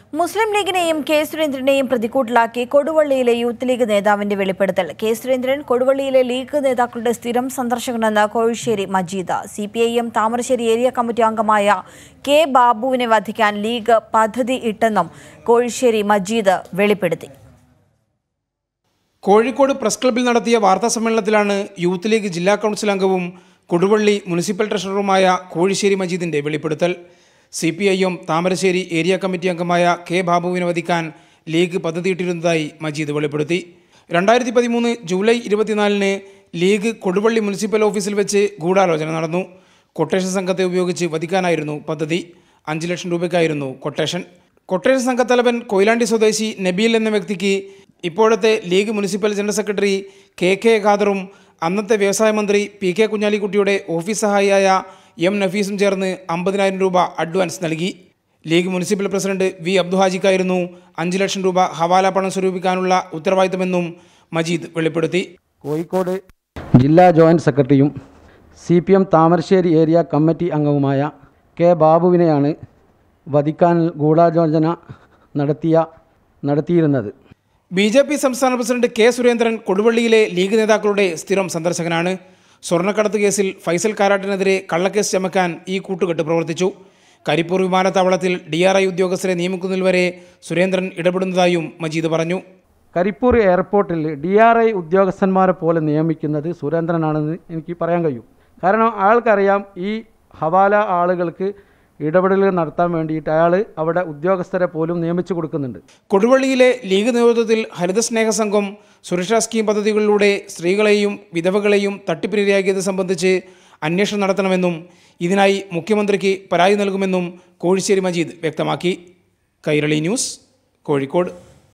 മുസ്ലിം ലീഗിനെയും കെ സുരേന്ദ്രനെയും പ്രതിക്കൂട്ടിലാക്കി കൊടുവള്ളിയിലെ യൂത്ത് ലീഗ് നേതാവിന്റെ വെളിപ്പെടുത്തൽ കെ സുരേന്ദ്രൻ കൊടുവള്ളിയിലെ ലീഗ് നേതാക്കളുടെ സ്ഥിരം സന്ദർശകനെന്ന് Kozhissery Majeed C P I M Thamarassery area committee അംഗമായ കെ ബാബുവിനെ വധിക്കാൻ ലീഗ് പദ്ധതി ഇട്ടെന്നും കോഴിശ്ശേരി മജീദ് വെളിപ്പെടുത്തി കോഴിക്കോട് പ്രസ് ക്ലബ്ബിൽ നടത്തിയ വാർത്താ സമ്മേളനത്തിലാണ് യൂത്ത് ലീഗ് ജില്ലാ കൗൺസിൽ അംഗവും കൊടുവള്ളി മുനിസിപ്പൽ ട്രഷററുമായ കോഴിശ്ശേരി മജീദിന്റെ വെളിപ്പെടുത്തൽ C P I M Thamarassery area committee അംഗമായ കെ ബാബുവിനെ വധിക്കാൻ ലീഗ് പദ്ധതിയിട്ടിരുന്നതായി മജീദ് വെളിപ്പെടുത്തി രണ്ടായിരത്തി പതിമൂന്ന് ജൂലൈ ഇരുപത്തിനാലിന് ലീഗ് കൊടുവള്ളി മുനിസിപ്പൽ ഓഫീസിൽ വെച്ച് ഗൂഢാലോചന നടന്നു കൊട്ടേഷൻ സംഘത്തെ ഉപയോഗിച്ച് വധിക്കാനായിരുന്നു പദ്ധതി അഞ്ച് ലക്ഷം രൂപയ്ക്കായിരുന്നു കൊട്ടേഷൻ കൊട്ടേഷൻ സംഘത്തലവൻ കൊയിലാണ്ടി സ്വദേശി നബീൽ എന്ന വ്യക്തിക്ക് ഇപ്പോഴത്തെ league municipal general secretary K K ഖാദറും അന്നത്തെ വ്യവസായ മന്ത്രി പി കെ കുഞ്ഞാലിക്കുട്ടിയുടെ ഓഫീസ് സഹായിയായ എം നഫീസും ചേർന്ന് അമ്പതിനായിരം രൂപ അഡ്വാൻസ് നൽകി ലീഗ് മുനിസിപ്പൽ പ്രസിഡന്റ് വി അബ്ദുഹാജിക്കായിരുന്നു അഞ്ച് ലക്ഷം രൂപ ഹവാല പണം സ്വരൂപിക്കാനുള്ള ഉത്തരവാദിത്തമെന്നും മജീദ് വെളിപ്പെടുത്തി കോഴിക്കോട് ജില്ലാ ജോയിൻറ്റ് സെക്രട്ടറിയും C P M Thamarassery area committee അംഗവുമായ കെ ബാബുവിനെയാണ് വധിക്കാൻ ഗൂഢാലോചന നടത്തിയ നടത്തിയിരുന്നത് ബി ജെ പി സംസ്ഥാന പ്രസിഡന്റ് കെ സുരേന്ദ്രൻ കൊടുവള്ളിയിലെ ലീഗ് നേതാക്കളുടെ സ്ഥിരം സന്ദർശകനാണ് സ്വർണ്ണക്കടത്ത് കേസിൽ ഫൈസൽ കാരാട്ടിനെതിരെ കള്ളക്കേസ് ചമക്കാൻ ഈ കൂട്ടുകെട്ട് പ്രവർത്തിച്ചു കരിപ്പൂർ വിമാനത്താവളത്തിൽ ഡി ആർ ഐ ഉദ്യോഗസ്ഥരെ നിയമിക്കുന്നതിൽ വരെ സുരേന്ദ്രൻ ഇടപെടുന്നതായും മജീദ് പറഞ്ഞു കരിപ്പൂർ എയർപോർട്ടിൽ ഡി ആർ ഐ ഉദ്യോഗസ്ഥന്മാരെ പോലെ നിയമിക്കുന്നത് സുരേന്ദ്രനാണെന്ന് എനിക്ക് പറയാൻ കഴിയും കാരണം അയാൾക്കറിയാം ഈ ഹവാല ആളുകൾക്ക് ഇടപെടലുകൾ നടത്താൻ വേണ്ടിയിട്ട് അയാൾ അവിടെ ഉദ്യോഗസ്ഥരെ പോലും നിയമിച്ചു കൊടുക്കുന്നുണ്ട് കൊടുവള്ളിയിലെ ലീഗ് നേതൃത്വത്തിൽ ഹരിത സ്നേഹ സംഘം സുരക്ഷാ സ്കീം പദ്ധതികളിലൂടെ സ്ത്രീകളെയും വിധവകളെയും തട്ടിപ്പിനിരയാക്കിയത് സംബന്ധിച്ച് അന്വേഷണം നടത്തണമെന്നും ഇതിനായി മുഖ്യമന്ത്രിക്ക് പരാതി നൽകുമെന്നും കോഴിശ്ശേരി മജീദ് വ്യക്തമാക്കി കൈരളി ന്യൂസ് കോഴിക്കോട്